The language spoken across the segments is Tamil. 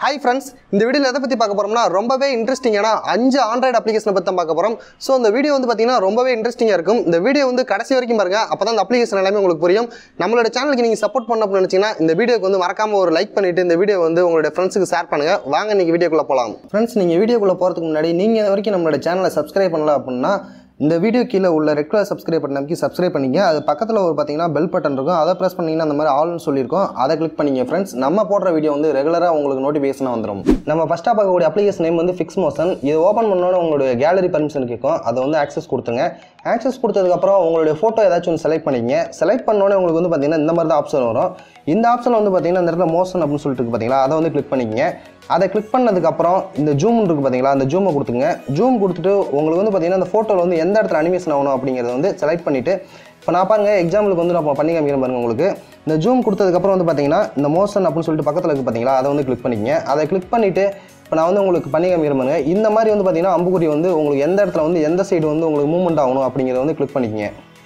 ஹாய் ஃப்ரெண்ட்ஸ் இந்த வீடியோவில் எதை பற்றி பார்க்க போகிறோம்னா ரொம்பவே இன்ட்ரெஸ்டிங்கான அஞ்சு ஆண்ட்ராய்டு அப்ளிகேஷனை பற்றி தான் பார்க்க போகிறோம் ஸோ இந்த வீடியோ வந்து பார்த்தீங்கன்னா ரொம்பவே இன்ட்ரெஸ்டிங்காக இருக்கும் இந்த வீடியோ வந்து கடைசி வரைக்கும் பாருங்க அப்போ தான் இந்த அப்ளிகேஷன் எல்லாமே உங்களுக்கு புரியும் நம்மளோட சேனலுக்கு நீங்கள் சப்போர்ட் பண்ண அப்படின்னு நினச்சிங்கன்னா இந்த வீடியோக்கு வந்து மறக்காம ஒரு லைக் பண்ணிட்டு இந்த வீடியோ வந்து உங்களுடைய ஃப்ரெண்ட்ஸுக்கு ஷேர் பண்ணுங்க வாங்க இன்னைக்கு வீடியோக்குள்ளே போகலாம் ஃப்ரெண்ட்ஸ் நீங்கள் வீடியோக்குள்ளே போகிறதுக்கு முன்னாடி நீங்கள் இது வரைக்கும் நம்மளோட சேனலை சப்ஸ்கிரைப் பண்ணல அப்படின்னா இந்த வீடியோ கீழே உள்ள ரெட் கலர் சப்ஸ்கிரைப் பட்டன் அமைக்கி சப்ஸ்கிரைப் பண்ணிங்க அது பக்கத்தில் ஒரு பார்த்தீங்கன்னா பெல் பட்டன் இருக்கும் அதை ப்ரெஸ் பண்ணிங்கன்னா அந்த மாதிரி ஆல்னு சொல்லியிருக்கோம் அதை கிளிக் பண்ணிங்க ஃப்ரெண்ட்ஸ் நம்ம போடுற வீடியோ வந்து ரெகுலராக உங்களுக்கு நோட்டிஃபிகேஷனாக வந்துடும் நம்ம ஃபஸ்ட்டாக பார்க்கக்கூடிய அப்ளிகேஷன் நேம் வந்து ஃபிக்ஸ் மோஷன் இது ஓப்பன் பண்ணோன்னே உங்களுடைய கேலரி பர்மிஷன் கேட்கும் அதை வந்து ஆக்சஸ் கொடுத்துங்க ஆக்சஸ் கொடுத்ததுக்கப்புறம் உங்களுடைய ஃபோட்டோ ஏதாச்சும் ஒன்று செலக்ட் பண்ணிங்க செலக்ட் பண்ணோன்னே உங்களுக்கு வந்து பார்த்தீங்கன்னா இந்த மாதிரி தான் ஆப்ஷன் வரும் இந்த ஆப்ஷன் வந்து பார்த்தீங்கன்னா இந்த இடத்துல மோஷன் அப்படின்னு சொல்லிட்டு இருக்கு பார்த்தீங்களா அதை வந்து கிளிக் பண்ணிக்கங்க அதை கிளிக் பண்ணதுக்கப்புறம் இந்த ஜூம் இருக்குது பார்த்தீங்களா அந்த ஜூமை கொடுத்துங்க ஜூம் கொடுத்துட்டு உங்களுக்கு வந்து பார்த்தீங்கன்னா அந்த ஃபோட்டோவில் வந்து எந்த இடத்துல அனிமேஷன் ஆகணும் அப்படிங்கிறத வந்து செலக்ட் பண்ணிவிட்டு இப்போ நான் பாருங்க எக்ஸாம்பிளுக்கு வந்து நான் பண்ணி காமிக்கிறேன் பாருங்க உங்களுக்கு இந்த ஜூம் கொடுத்ததுக்கப்புறம் வந்து பார்த்தீங்கன்னா இந்த மோஷன் அப்படின்னு சொல்லிட்டு பக்கத்தில் இருக்குது பார்த்தீங்களா அதை வந்து கிளிக் பண்ணிக்கங்க அதை கிளிக் பண்ணிவிட்டு இப்போ நான் வந்து உங்களுக்கு பண்ணி காமிக்கிறேன் பாருங்க இந்த மாதிரி வந்து பார்த்தீங்கன்னா அம்புக்குறி வந்து உங்களுக்கு எந்த இடத்துல வந்து எந்த சைடு வந்து உங்களுக்கு மூவ்மெண்ட் ஆகணும் அப்படிங்கிறத வந்து கிளிக் பண்ணிக்கங்க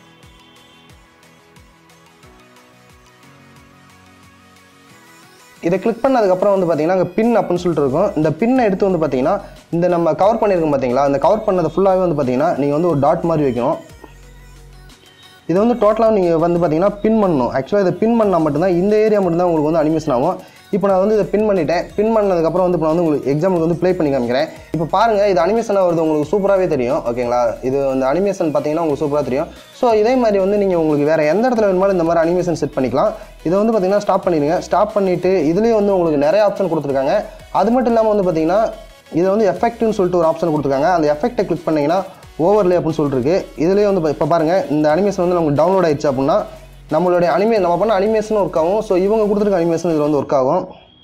இதை கிளிக் பண்ணதுக்கப்புறம் வந்து பார்த்தீங்கன்னா அங்கே பின் அப்படின்னு சொல்லிட்டு இருக்கும் இந்த பின்னை எடுத்து வந்து பார்த்தீங்கன்னா இந்த நம்ம கவர் பண்ணியிருக்கோம் பார்த்தீங்களா அந்த கவர் பண்ணதை ஃபுல்லாகவே வந்து பார்த்தீங்கன்னா நீங்கள் வந்து ஒரு டாட் மாதிரி வைக்கணும் இது வந்து டோட்டலாக நீங்கள் வந்து பார்த்தீங்கன்னா பின் பண்ணணும் ஆக்சுவலாக இதை பின் பண்ணால் மட்டும்தான் இந்த ஏரியா மட்டும்தான் உங்களுக்கு வந்து அனிமேஷன் ஆகும் இப்போ நான் வந்து இதை பின் பண்ணிட்டேன் பின் பண்ணதுக்கப்புறம் வந்து இப்போ நான் வந்து உங்களுக்கு எக்ஸாம்பிளுக்கு வந்து ப்ளே பண்ணி காமிக்கிறேன் இப்போ பாருங்கள் இது அனிமேஷனாக வருது உங்களுக்கு சூப்பராகவே தெரியும் ஓகேங்களா இது அந்த அனிமேஷன் பார்த்தீங்கன்னா உங்களுக்கு சூப்பராக தெரியும் ஸோ இதே மாதிரி வந்து நீங்கள் உங்களுக்கு வேறு எந்த இடத்துல வேணுமாலும் இந்த மாதிரி அனிமேஷன் செட் பண்ணிக்கலாம் இதை வந்து பார்த்தீங்கன்னா ஸ்டாப் பண்ணிடுங்க ஸ்டாப் பண்ணிவிட்டு இதுலேயே வந்து உங்களுக்கு நிறைய ஆப்ஷன் கொடுத்துருக்காங்க அது மட்டும் இல்லாமல் வந்து பார்த்தீங்கன்னா இதில் வந்து எஃபெக்ட்னு சொல்லிட்டு ஒரு ஆப்ஷன் கொடுத்துருக்காங்க அந்த எஃபெக்ட்டை கிளிக் பண்ணிங்கன்னா ஓவர்லே அப்படின்னு சொல்லிட்டு இருக்கு இதுலேயே வந்து இப்போ பாருங்கள் இந்த அனிமேஷன் வந்து நமக்கு டவுன்லோட் ஆயிடுச்சு அப்படின்னா நம்மளுடைய அனிமே நம்ம பண்ண அனிமேஷனும் ஒர்க் ஆகும் ஸோ இவங்க கொடுத்துருக்க அனிமேஷன் இதில் வந்து ஒர்க் ஆகும்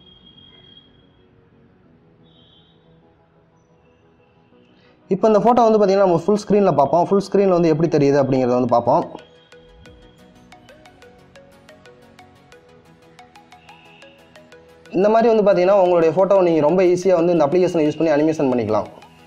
இப்போ இந்த ஃபோட்டோ வந்து பார்த்தீங்கன்னா நம்ம ஃபுல் ஸ்க்ரீனில் பார்ப்போம் ஃபுல் ஸ்க்ரீனில் வந்து எப்படி தெரியுது அப்படிங்கிறத வந்து பார்ப்போம் இந்த மாதிரி வந்து பார்த்தீங்கன்னா உங்களுடைய ஃபோட்டோவை நீங்கள் ரொம்ப ஈஸியாக வந்து இந்த அப்ளிகேஷனை யூஸ் பண்ணி அனிமேஷன் பண்ணிக்கலாம்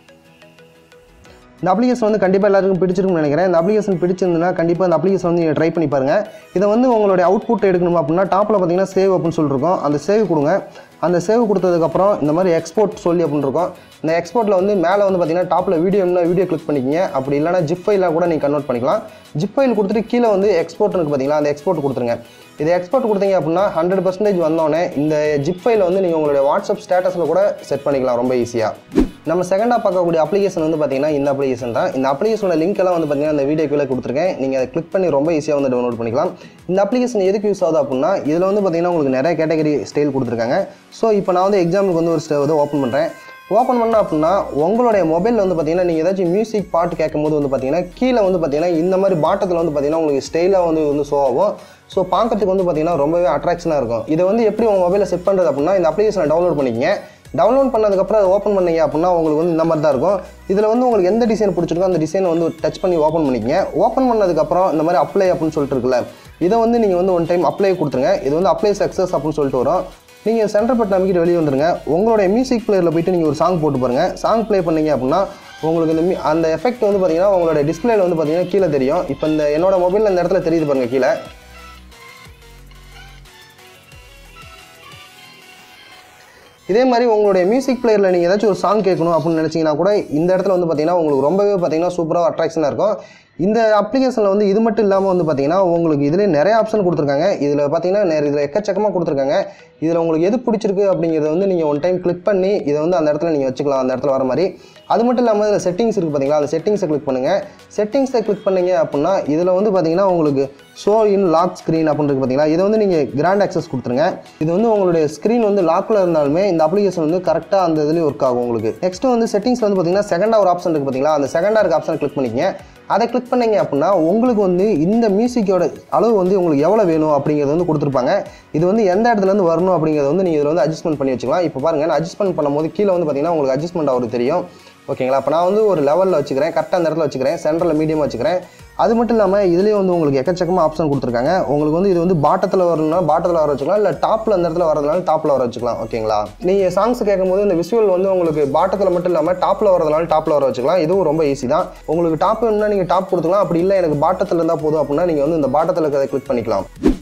இந்த அப்ளிகேஷன் வந்து கண்டிப்பாக எல்லாருக்கும் பிடிச்சிருக்கும்னு நினைக்கிறேன் இந்த அப்ளிகேஷன் பிடிச்சிருந்ததுன்னா கண்டிப்பாக இந்த அப்ளிகேஷன் வந்து நீங்கள் ட்ரை பண்ணி பாருங்கள் இதை வந்து உங்களுடைய அவுட்புட் எடுக்கணும் அப்படின்னா டாப்பில் பார்த்தீங்கன்னா சேவ் அப்படின்னு சொல்லிருக்கோம் அந்த சேவ் கொடுங்க அந்த சேவ் கொடுத்ததுக்கப்புறம் இந்த மாதிரி எக்ஸ்போர்ட் சொல்லி அப்படின்னு இருக்கும் இந்த எக்ஸ்போர்ட்டில் வந்து மேலே வந்து பார்த்தீங்கன்னா டாப்பில் வீடியோ என்ன வீடியோ கிளிக் பண்ணிக்கிங்க அப்படி இல்லைனா ஜிப் ஃபைலாக கூட நீங்கள் கன்வெர்ட் பண்ணிக்கலாம் ஜிப் ஃபைல் கொடுத்துட்டு கீழே வந்து எக்ஸ்போர்ட் இருக்குது பார்த்தீங்களா அந்த எக்ஸ்போர்ட் கொடுத்துருங்க இது எக்ஸ்போர்ட் கொடுத்தீங்க அப்படின்னா ஹண்ட்ரட் பர்சன்டேஜ் வந்தோடனே இந்த ஜிப் ஃபைலை வந்து நீங்கள் உங்களுடைய வாட்ஸ்அப் ஸ்டேட்டஸில் கூட செட் பண்ணிக்கலாம் ரொம்ப ஈஸியாக நம்ம செகண்டாக பார்க்கக்கூடிய அப்ளிகேஷன் வந்து பார்த்தீங்கன்னா இந்த அப்ளிகேஷன் தான் இந்த அப்ளிகேஷனோட லிங்க் எல்லாம் வந்து பார்த்தீங்கன்னா இந்த வீடியோ கீழே கொடுத்துருக்கேன் நீங்கள் அதை கிளிக் பண்ணி ரொம்ப ஈஸியாக வந்து டவுன்லோட் பண்ணிக்கலாம் இந்த அப்ளிகேஷன் எதுக்கு யூஸ் ஆகுது அப்படின்னா இதில் வந்து பார்த்தீங்கன்னா உங்களுக்கு நிறைய கேட்டகரி ஸ்டைல் கொடுத்துருக்காங்க ஸோ இப்போ நான் வந்து எக்ஸாம்பிளுக்கு வந்து ஒரு ஸ்டே வந்து ஓப்பன் பண்ணுறேன் ஓப்பன் பண்ணோம் அப்படின்னா உங்களுடைய மொபைலில் வந்து பார்த்தீங்கன்னா நீங்கள் ஏதாச்சும் மியூசிக் பாட்டு கேட்கும் போது வந்து பார்த்தீங்கன்னா கீழே வந்து பார்த்தீங்கன்னா இந்த மாதிரி பாட்டத்தில் வந்து பார்த்தீங்கன்னா உங்களுக்கு ஸ்டைலாக வந்து வந்து ஷோ ஆகும் ஸோ பார்க்கறதுக்கு வந்து பார்த்தீங்கன்னா ரொம்பவே அட்ராக்ஷனாக இருக்கும் இதை வந்து எப்படி உங்கள் மொபைலில் செட் பண்ணுறது அப்படின்னா இந்த அப்ளிகேஷனை டவுன்லோட் பண்ணிக்கங்க டவுன்லோட் பண்ணதுக்கப்புறம் அதை ஓப்பன் பண்ணீங்க அப்படின்னா உங்களுக்கு வந்து இந்த மாதிரி தான் இருக்கும் இதில் வந்து உங்களுக்கு எந்த டிசைன் பிடிச்சிருக்கோ அந்த டிசைனை வந்து டச் பண்ணி ஓப்பன் பண்ணிக்கங்க ஓப்பன் பண்ணதுக்கப்புறம் இந்த மாதிரி அப்ளை அப்படின்னு சொல்லிட்டு இருக்குல்ல இதை வந்து நீங்கள் வந்து ஒன் டைம் அப்ளை கொடுத்துருங்க இது வந்து அப்ளை சக்ஸஸ் அப்படின்னு சொல்லிட்டு வரும் நீங்கள் சென்டர் பட்டன் அமைக்கிட்டு வெளியே வந்துருங்க உங்களுடைய மியூசிக் பிளேயரில் போயிட்டு நீங்கள் ஒரு சாங் போட்டு பாருங்கள் சாங் ப்ளே பண்ணீங்க அப்படின்னா உங்களுக்கு இந்த mi- அந்த எஃபெக்ட் வந்து பார்த்தீங்கன்னா உங்களோட டிஸ்பிளேல வந்து பார்த்தீங்கன்னா கீழே தெரியும் இப்போ இந்த என்னோட மொபைலில் இந்த இடத்துல தெரியுது பாருங்க கீழே இதே மாதிரி உங்களுடைய மியூசிக் பிளேயரில் நீங்கள் ஏதாச்சும் ஒரு சாங் கேட்கணும் அப்படின்னு நினச்சிங்கன்னா கூட இந்த இடத்துல வந்து பார்த்தீங்கன்னா உங்களுக்கு ரொம்பவே பார்த்தீங்கன்னா சூப்பராக அட்ராக்ஷனாக இருக்கும் இந்த அப்ளிகேஷனில் வந்து இது மட்டும் இல்லாமல் வந்து பார்த்தீங்கன்னா உங்களுக்கு இதில் நிறைய ஆப்ஷன் கொடுத்துருக்காங்க இதில் பார்த்தீங்கன்னா நிறைய இதில் எக்கச்சக்கமாக கொடுத்துருக்காங்க இதில் உங்களுக்கு எது பிடிச்சிருக்கு அப்படிங்கிறத வந்து நீங்கள் ஒன் டைம் கிளிக் பண்ணி இதை வந்து அந்த இடத்துல நீங்கள் வச்சுக்கலாம் அந்த இடத்துல வர மாதிரி அது மட்டும் இல்லாமல் இதில் செட்டிங்ஸ் இருக்குது பார்த்தீங்களா அந்த செட்டிங்ஸை கிளிக் பண்ணுங்கள் செட்டிங்ஸை கிளிக் பண்ணீங்க அப்படின்னா இதில் வந்து பார்த்தீங்கன்னா உங்களுக்கு ஷோ இன் லாக் ஸ்க்ரீன் அப்படின்னு இருக்கு பார்த்தீங்களா இதை வந்து நீங்கள் கிராண்ட் ஆக்சஸ் கொடுத்துருங்க இது வந்து உங்களுடைய ஸ்க்ரீன் வந்து லாக்கில் இருந்தாலுமே இந்த அப்ளிகேஷன் வந்து கரெக்டாக அந்த இதுலேயும் ஒர்க் ஆகும் உங்களுக்கு நெக்ஸ்ட் வந்து செட்டிங்ஸ் வந்து பார்த்தீங்கன்னா செகண்டாக ஒரு ஆப்ஷன் இருக்குது பார்த்தீங்களா அந்த செகண்டாக இருக்க ஆப்ஷன் கிளிக் பண்ணிக்கங்க அதை கிளிக் பண்ணீங்க அப்படின்னா உங்களுக்கு வந்து இந்த மியூசிக்கோட அளவு வந்து உங்களுக்கு எவ்வளோ வேணும் அப்படிங்கிறது வந்து கொடுத்துருப்பாங்க இது வந்து எந்த இடத்துல இருந்து வரணும் அப்படிங்கிறத வந்து நீங்கள் இதில் வந்து அட்ஜஸ்ட்மெண்ட் பண்ணி வச்சுக்கலாம் இப்போ பாருங்க நான் அட்ஜஸ்ட்மெண்ட் பண்ணும்போது கீழே வந்து பார்த்தீங்கன்னா உங்களுக்கு அட்ஜஸ்ட்மெண்ட் ஆகுது தெரியும் ஓகேங்களா அப்போ நான் வந்து ஒரு லெவலில் வச்சுக்கிறேன் கரெக்டாக அந்த இடத்துல வச்சுக்கிறேன் சென்டரில் மீடியம் வச்சுக்கிறேன் அது மட்டும் இல்லாமல் இதுலேயே வந்து உங்களுக்கு எக்கச்சக்கமாக ஆப்ஷன் கொடுத்துருக்காங்க உங்களுக்கு வந்து இது வந்து பாட்டத்தில் வரணும்னா பாட்டத்தில் வர வச்சுக்கலாம் இல்லை டாப்பில் அந்த இடத்துல வரதுனால டாப்பில் வர வச்சுக்கலாம் ஓகேங்களா நீங்கள் சாங்ஸ் கேட்கும்போது இந்த விஷுவல் வந்து உங்களுக்கு பாட்டத்தில் மட்டும் இல்லாமல் டாப்பில் வரதுனால டாப்பில் வர வச்சுக்கலாம் இதுவும் ரொம்ப ஈஸி தான் உங்களுக்கு டாப் வேணும்னா நீங்கள் டாப் கொடுத்துக்கலாம் அப்படி இல்லை எனக்கு பாட்டத்தில் இருந்தால் போதும் அப்படின்னா நீங்கள் வந்து இந்த பாட்டத்தில் இருக்கிறத கிளிக் பண்ணிக்கலாம்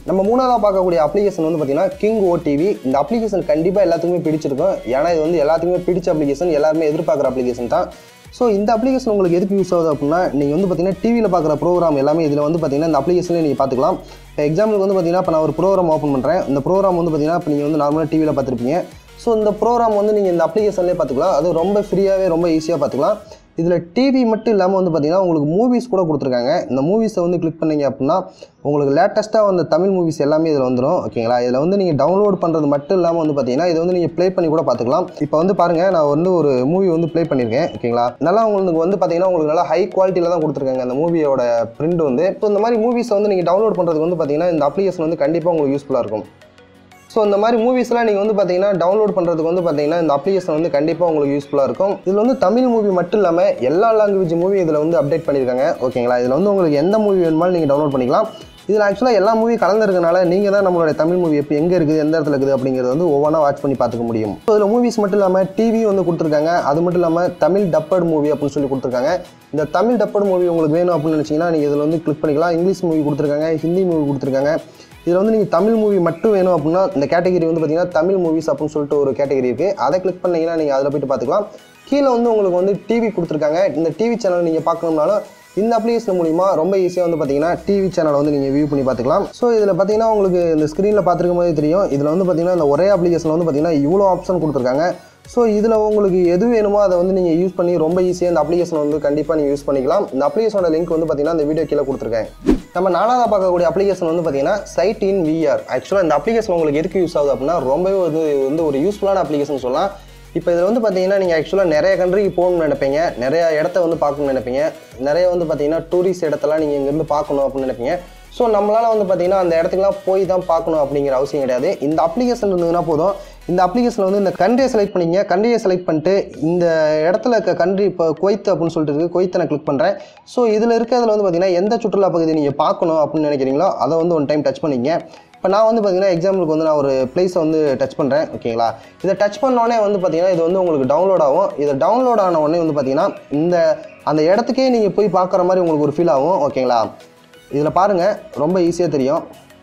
நம்ம மூணாவதாக பார்க்கக்கூடிய அப்ளிகேஷன் வந்து பார்த்தீங்கன்னா கிங் ஓடிவி இந்த அப்ளிகேஷன் கண்டிப்பாக எல்லாத்துக்குமே பிடிச்சிருக்கும் ஏன்னா இது வந்து எல்லாத்துக்குமே பிடிச்ச அப்ளிகேஷன் எல்லாருமே எதிர்பார்க்குற அப்ளிகேஷன் தான் ஸோ இந்த அப்ளிகேஷன் உங்களுக்கு எதுக்கு யூஸ் ஆகுது அப்படின்னா நீங்கள் வந்து பார்த்தீங்கன்னா டிவியில் பார்க்குற ப்ரோக்ராம் எல்லாமே இதில் வந்து பார்த்தீங்கன்னா இந்த அப்ளிகேஷனில் நீங்கள் பார்த்துக்கலாம் இப்போ எக்ஸாம்பிளுக்கு வந்து பார்த்தீங்கன்னா இப்போ நான் ஒரு ப்ரோக்ராம் ஓப்பன் பண்ணுறேன் இந்த ப்ரோக்ராம் வந்து பார்த்தீங்கன்னா இப்போ நீங்கள் வந்து நார்மலாக டிவியில் பார்த்துருப்பீங்க ஸோ இந்த ப்ரோக்ராம் வந்து நீங்கள் இந்த அப்ளிகேஷன்லேயே பார்த்துக்கலாம் அது ரொம்ப ஃப்ரீயாகவே ரொம்ப ஈஸியாக பார்த்துக்கலாம் இதில் டிவி மட்டும் இல்லாமல் வந்து பார்த்தீங்கன்னா உங்களுக்கு மூவிஸ் கூட கொடுத்துருக்காங்க இந்த மூவிஸை வந்து கிளிக் பண்ணீங்க அப்படின்னா உங்களுக்கு லேட்டஸ்ட்டாக வந்த தமிழ் மூவிஸ் எல்லாமே இதில் வந்துடும் ஓகேங்களா இதில் வந்து நீங்கள் டவுன்லோட் பண்ணுறது மட்டும் இல்லாமல் வந்து பார்த்தீங்கன்னா இதை வந்து நீங்கள் ப்ளே பண்ணி கூட பார்த்துக்கலாம் இப்போ வந்து பாருங்கள் நான் வந்து ஒரு மூவி வந்து ப்ளே பண்ணியிருக்கேன் ஓகேங்களா நல்லா உங்களுக்கு வந்து பார்த்தீங்கன்னா உங்களுக்கு நல்லா ஹை குவாலிட்டியில் தான் கொடுத்துருக்காங்க அந்த மூவியோட பிரிண்ட் வந்து இப்போ இந்த மாதிரி மூவிஸை வந்து நீங்கள் டவுன்லோட் பண்ணுறதுக்கு வந்து பார்த்தீங்கன்னா இந்த அப்ளிகேஷன் வந்து கண்டிப்பாக உங்களுக்கு யூஸ்ஃபுல்லாக இருக்கும் ஸோ இந்த மாதிரி மூவிஸ்லாம் நீங்கள் வந்து பார்த்தீங்கன்னா டவுன்லோட் பண்ணுறதுக்கு வந்து பார்த்தீங்கன்னா இந்த அப்ளிகேஷன் வந்து கண்டிப்பாக உங்களுக்கு யூஸ்ஃபுல்லாக இருக்கும் இதில் வந்து தமிழ் மூவி மட்டும் இல்லாமல் எல்லா லாங்குவேஜ் மூவி இதில் வந்து அப்டேட் பண்ணியிருக்காங்க ஓகேங்களா இதில் வந்து உங்களுக்கு எந்த மூவி வேணுமாலும் நீங்கள் டவுன்லோட் பண்ணிக்கலாம் இதில் ஆக்சுவலாக எல்லா மூவி கலந்துருக்கனால நீங்கள் தான் நம்மளுடைய தமிழ் மூவி எப்போ எங்கே இருக்குது எந்த இடத்துல இருக்குது அப்படிங்கிறது வந்து ஒவ்வொன்றா வாட்ச் பண்ணி பார்த்துக்க முடியும் ஸோ இதில் மூவிஸ் மட்டும் இல்லாமல் டிவி வந்து கொடுத்துருக்காங்க அது மட்டும் இல்லாமல் தமிழ் டப்பட் மூவி அப்படின்னு சொல்லி கொடுத்துருக்காங்க இந்த தமிழ் டப்பட் மூவி உங்களுக்கு வேணும் அப்படின்னு நினச்சிங்கன்னா நீங்கள் இதில் வந்து கிளிக் பண்ணிக்கலாம் இங்கிலீஷ் மூவி கொடுத்துருக்காங்க ஹிந்தி மூவி கொடுத்துருக்காங்க இதில் வந்து நீங்கள் தமிழ் மூவி மட்டும் வேணும் அப்படின்னா இந்த கேட்டகரி வந்து பார்த்தீங்கன்னா தமிழ் மூவிஸ் அப்படின்னு சொல்லிட்டு ஒரு கேட்டகரி இருக்குது அதை கிளிக் பண்ணீங்கன்னா நீங்கள் அதில் போயிட்டு பார்த்துக்கலாம் கீழே வந்து உங்களுக்கு வந்து டிவி கொடுத்துருக்காங்க இந்த டிவி சேனல் நீங்கள் பார்க்கணும்னாலும் இந்த அப்ளிகேஷன் மூலிமா ரொம்ப ஈஸியாக வந்து பார்த்தீங்கன்னா டிவி சேனலை வந்து நீங்கள் வியூ பண்ணி பார்த்துக்கலாம் ஸோ இதில் பார்த்தீங்கன்னா உங்களுக்கு இந்த ஸ்க்ரீனில் பார்த்துருக்கும் போதே தெரியும் இதில் வந்து பார்த்தீங்கன்னா இந்த ஒரே அப்ளிகேஷன் வந்து பார்த்தீங்கன்னா இவ்வளோ ஆப்ஷன் கொடுத்துருக்காங்க ஸோ இதில் உங்களுக்கு எது வேணுமோ அதை வந்து நீங்கள் யூஸ் பண்ணி ரொம்ப ஈஸியாக இந்த அப்ளிகேஷன் வந்து கண்டிப்பாக நீங்கள் யூஸ் பண்ணிக்கலாம் இந்த அப்ளிகேஷனோட லிங்க் வந்து பார்த்தீங்கன்னா இந்த வீடியோ கீழே கொடுத்துருக்கேன் நம்ம நாலாவதாக பார்க்கக்கூடிய அப்ளிகேஷன் வந்து பார்த்தீங்கன்னா சைட் இன் விஆர் ஆக்சுவலாக இந்த அப்ளிகேஷன் உங்களுக்கு எதுக்கு யூஸ் ஆகுது அப்படின்னா ரொம்பவே வந்து இது வந்து ஒரு யூஸ்ஃபுல்லான அப்ளிகேஷன் சொல்லலாம் இப்போ இதில் வந்து பார்த்தீங்கன்னா நீங்கள் ஆக்சுவலாக நிறைய கண்ட்ரிக்கு போகணும்னு நினைப்பீங்க நிறைய இடத்த வந்து பார்க்கணும்னு நினைப்பீங்க நிறைய வந்து பார்த்தீங்கன்னா டூரிஸ்ட் இடத்தெல்லாம் நீங்கள் இங்கேருந்து பார்க்கணும் அப்படின்னு நினைப்பீங்க ஸோ நம்மளால் வந்து பார்த்தீங்கன்னா அந்த இடத்துக்குலாம் போய் தான் பார்க்கணும் அப்படிங்கிற அவசியம் கிடையாது இந்த அப்ளிகேஷன் இருந்ததுன்னா போதும் இந்த அப்ளிகேஷனில் வந்து இந்த கண்ட்ரியை செலக்ட் பண்ணிங்க கண்ட்ரியை செலக்ட் பண்ணிட்டு இந்த இடத்துல இருக்க கண்ட்ரி இப்போ குவைத் அப்படின்னு சொல்லிட்டு இருக்குது குவைத்தை நான் கிளிக் பண்ணுறேன் ஸோ இதில் இருக்கிறதுல வந்து பார்த்தீங்கன்னா எந்த சுற்றுலா பகுதி நீங்கள் பார்க்கணும் அப்படின்னு நினைக்கிறீங்களோ அதை வந்து ஒன் டைம் டச் பண்ணிங்க இப்போ நான் வந்து பார்த்தீங்கன்னா எக்ஸாம்பிளுக்கு வந்து நான் ஒரு பிளேஸை வந்து டச் பண்ணுறேன் ஓகேங்களா இதை டச் பண்ணோடனே வந்து பார்த்தீங்கன்னா இது வந்து உங்களுக்கு டவுன்லோட் ஆகும் இது டவுன்லோட் ஆன உடனே வந்து பார்த்தீங்கன்னா இந்த அந்த இடத்துக்கே நீங்கள் போய் பார்க்குற மாதிரி உங்களுக்கு ஒரு ஃபீல் ஆகும் ஓகேங்களா இதில் பாருங்கள் ரொம்ப ஈஸியாக தெரியும்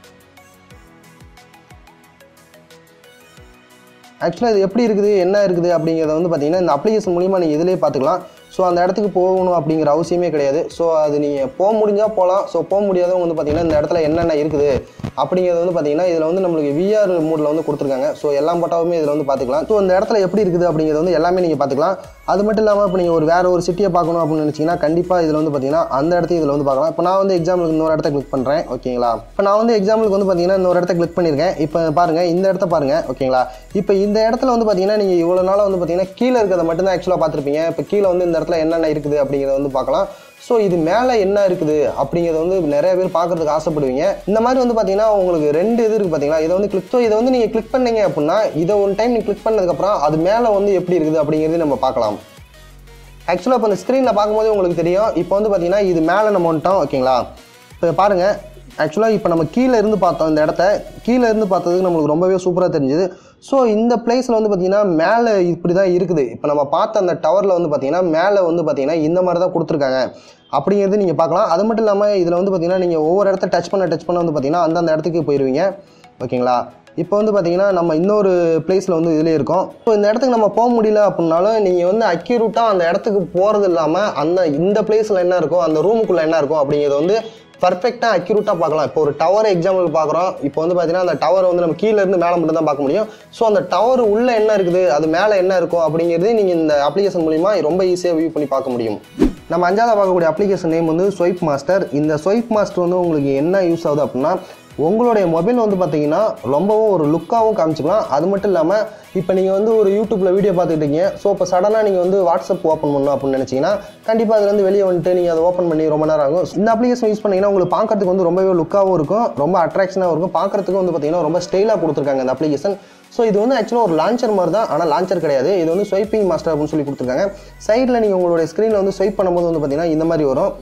ஆக்சுவலாக இது எப்படி இருக்குது என்ன இருக்குது அப்படிங்கிறத வந்து பார்த்தீங்கன்னா இந்த அப்ளிகேஷன் மூலிமா நீங்கள் இதிலே பார்த்துக்கலாம் ஸோ அந்த இடத்துக்கு போகணும் அப்படிங்கிற அவசியமே கிடையாது ஸோ அது நீங்கள் போக முடிஞ்சால் போகலாம் ஸோ போக முடியாதவங்க வந்து பார்த்தீங்கன்னா இந்த இடத்துல என்னென்ன இருக்குது அப்படிங்கிறது வந்து பார்த்தீங்கன்னா இதில் வந்து நம்மளுக்கு விஆர் மூடில் வந்து கொடுத்துருக்காங்க ஸோ எல்லா போட்டாவுமே இதில் வந்து பார்த்துக்கலாம் ஸோ இந்த இடத்துல எப்படி இருக்குது அப்படிங்கிறது வந்து எல்லாமே நீங்கள் பார்த்துக்கலாம் அது மட்டும் இல்லாமல் இப்போ நீங்கள் ஒரு வேறு ஒரு சிட்டியை பார்க்கணும் அப்படின்னு நினச்சிங்கன்னா கண்டிப்பாக இதில் வந்து பார்த்தீங்கன்னா அந்த இடத்தையும் இதில் வந்து பார்க்கலாம் இப்போ நான் வந்து எக்ஸாம்பிளுக்கு இன்னொரு இடத்த கிளிக் பண்ணுறேன் ஓகேங்களா இப்போ நான் வந்து எக்ஸாம்பிளுக்கு வந்து பார்த்தீங்கன்னா இன்னொரு இடத்த கிளிக் பண்ணியிருக்கேன் இப்போ பாருங்கள் இந்த இடத்த பாருங்கள் ஓகேங்களா இப்போ இந்த இடத்துல வந்து பார்த்தீங்கன்னா நீங்கள் இவ்வளோ நாளாக வந்து பார்த்தீங்கன்னா கீழே இருக்கிறத மட்டும்தான் ஆக்சுவலாக பார்த்துருப்பீங்க இப்போ கீழே வந்து இந்த இடத்துல என்னென்ன இருக்குது அப்படிங்கிறத வந்து பார்க்கலாம் ஸோ இது மேலே என்ன இருக்குது அப்படிங்கிறத வந்து நிறைய பேர் பார்க்கறதுக்கு ஆசைப்படுவீங்க இந்த மாதிரி வந்து பார்த்தீங்கன்னா உங்களுக்கு ரெண்டு இது இருக்குது பார்த்தீங்களா இதை வந்து கிளிக் ஸோ இதை வந்து நீங்கள் கிளிக் பண்ணீங்க அப்படின்னா இதை ஒன் டைம் நீங்கள் கிளிக் பண்ணதுக்கப்புறம் அது மேலே வந்து எப்படி இருக்குது அப்படிங்கிறது நம்ம பார்க்கலாம் ஆக்சுவலாக இப்போ இந்த ஸ்க்ரீனில் பார்க்கும்போது உங்களுக்கு தெரியும் இப்போ வந்து பார்த்தீங்கன்னா இது மேலே நம்ம வந்துட்டோம் ஓகேங்களா இப்போ பாருங்கள் ஆக்சுவலாக இப்போ நம்ம கீழே இருந்து பார்த்தோம் இந்த இடத்த கீழே இருந்து பார்த்ததுக்கு நம்மளுக்கு ரொம்பவே சூப்பராக தெரிஞ்சுது ஸோ இந்த பிளேஸில் வந்து பார்த்தீங்கன்னா மேலே இப்படி தான் இருக்குது இப்போ நம்ம பார்த்த அந்த டவரில் வந்து பார்த்தீங்கன்னா மேலே வந்து பார்த்தீங்கன்னா இந்த மாதிரி தான் கொடுத்துருக்காங்க அப்படிங்கிறது நீங்கள் பார்க்கலாம் அது மட்டும் இல்லாமல் இதில் வந்து பார்த்தீங்கன்னா நீங்கள் ஒவ்வொரு இடத்த டச் பண்ண டச் பண்ண வந்து பார்த்தீங்கன்னா அந்தந்த இடத்துக்கு போயிடுவீங்க ஓகேங்களா இப்போ வந்து பார்த்தீங்கன்னா நம்ம இன்னொரு பிளேஸில் வந்து இதிலே இருக்கோம் ஸோ இந்த இடத்துக்கு நம்ம போக முடியல அப்படின்னாலும் நீங்கள் வந்து அக்யூரேட்டாக அந்த இடத்துக்கு போகிறது இல்லாமல் அந்த இந்த பிளேஸில் என்ன இருக்கோ அந்த ரூமுக்குள்ளே என்ன இருக்கும் அப்படிங்கிறத வந்து பர்ஃபெக்டாக அக்யூரேட்டாக பார்க்கலாம் இப்போ ஒரு டவர் எக்ஸாம்பிள் பார்க்குறோம் இப்போ வந்து பார்த்தீங்கன்னா அந்த டவர் வந்து நம்ம கீழே இருந்து மேலே மட்டும் தான் பார்க்க முடியும் ஸோ அந்த டவர் உள்ளே என்ன இருக்குது அது மேலே என்ன இருக்கும் அப்படிங்கிறது நீங்கள் இந்த அப்ளிகேஷன் மூலிமா ரொம்ப ஈஸியாக வியூ பண்ணி பார்க்க முடியும் நம்ம அஞ்சாவது பார்க்கக்கூடிய அப்ளிகேஷன் நேம் வந்து ஸ்வைப் மாஸ்டர் இந்த ஸ்வைப் மாஸ்டர் வந்து உங்களுக்கு என்ன யூஸ் ஆகுது அப்படின்னா உங்களுடைய மொபைல் வந்து பார்த்தீங்கன்னா ரொம்பவும் ஒரு லுக்காகவும் காமிச்சிக்கலாம் அது மட்டும் இல்லாமல் இப்போ நீங்கள் வந்து ஒரு யூடியூப்பில் வீடியோ பார்த்துக்கிட்டீங்க ஸோ இப்போ சடனாக நீங்கள் வந்து வாட்ஸ்அப் ஓப்பன் பண்ணணும் அப்படின்னு நினச்சிங்கன்னா கண்டிப்பாக அதுலேருந்து வெளியே வந்துட்டு நீங்கள் அதை ஓப்பன் பண்ணி ரொம்ப நேரம் ஆகும் இந்த அப்ளிகேஷன் யூஸ் பண்ணிங்கன்னா உங்களுக்கு பார்க்கறதுக்கு வந்து ரொம்பவே லுக்காகவும் இருக்கும் ரொம்ப அட்ராக்ஷனாகவும் இருக்கும் பார்க்கறதுக்கு வந்து பார்த்தீங்கன்னா ரொம்ப ஸ்டைலாக கொடுத்துருக்காங்க இந்த அப்ளிகேஷன் ஸோ இது வந்து ஆக்சுவலாக ஒரு லான்ச்சர் மாதிரி தான் ஆனால் லான்ச்சர் கிடையாது இது வந்து ஸ்வைப்பிங் மாஸ்டர் அப்படின்னு சொல்லி கொடுத்துருக்காங்க சைடில் நீங்கள் உங்களுடைய ஸ்க்ரீனில் வந்து ஸ்வைப் பண்ணும்போது வந்து பார்த்தீங்கன்னா இந்த மாதிரி வரும்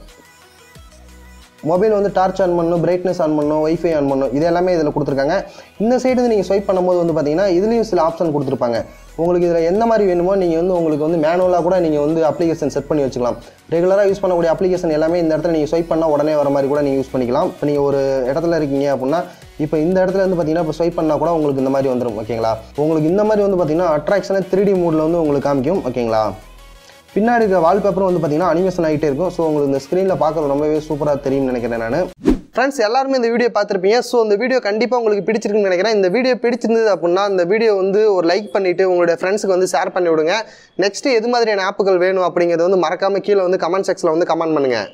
மொபைல் வந்து டார்ச் ஆன் பண்ணணும் பிரைட்னஸ் ஆன் பண்ணணும் வைஃபை ஆன் பண்ணணும் இது எல்லாமே இதில் கொடுத்துருக்காங்க இந்த சைடு வந்து நீங்கள் ஸ்வைப் பண்ணும்போது வந்து பார்த்தீங்கன்னா இதுலேயும் சில ஆப்ஷன் கொடுத்துருப்பாங்க உங்களுக்கு இதில் எந்த மாதிரி வேணுமோ நீங்கள் வந்து உங்களுக்கு வந்து மேனுவலாக கூட நீங்கள் வந்து அப்ளிகேஷன் செட் பண்ணி வச்சுக்கலாம் ரெகுலராக யூஸ் பண்ணக்கூடிய அப்ளிகேஷன் எல்லாமே இந்த இடத்துல நீங்கள் ஸ்வைப் பண்ணால் உடனே வர மாதிரி கூட நீங்கள் யூஸ் பண்ணிக்கலாம் இப்போ நீங்கள் ஒரு இடத்துல இருக்கீங்க அப்படின்னா இப்போ இந்த இடத்துல வந்து பார்த்தீங்கன்னா இப்போ ஸ்வைப் பண்ணால் கூட உங்களுக்கு இந்த மாதிரி வந்துடும் ஓகேங்களா உங்களுக்கு இந்த மாதிரி வந்து பார்த்தீங்கன்னா அட்ராக்ஷனாக த்ரீ டி மூடில் வந்து உங்களுக்கு காமிக்கும் ஓகேங்களா பின்னாடி இருக்க வால்பேப்பரும் வந்து பார்த்தீங்கன்னா அனிமேஷன் ஆகிட்டே இருக்கும் ஸோ உங்களுக்கு இந்த ஸ்க்ரீனில் பார்க்குறது ரொம்பவே சூப்பராக தெரியும்னு நினைக்கிறேன் நான் ஃப்ரெண்ட்ஸ் எல்லாருமே இந்த வீடியோ பார்த்துருப்பீங்க ஸோ இந்த வீடியோ கண்டிப்பாக உங்களுக்கு பிடிச்சிருக்குன்னு நினைக்கிறேன் இந்த வீடியோ பிடிச்சிருந்தது அப்படின்னா இந்த வீடியோ வந்து ஒரு லைக் பண்ணிவிட்டு உங்களுடைய ஃப்ரெண்ட்ஸுக்கு வந்து ஷேர் பண்ணி விடுங்க நெக்ஸ்ட்டு எது மாதிரியான ஆப்புகள் வேணும் அப்படிங்கிறத வந்து மறக்காமல் கீழே வந்து கமெண்ட் செக்ஷனில் வந்து கமெண்ட் பண்ணுங்கள்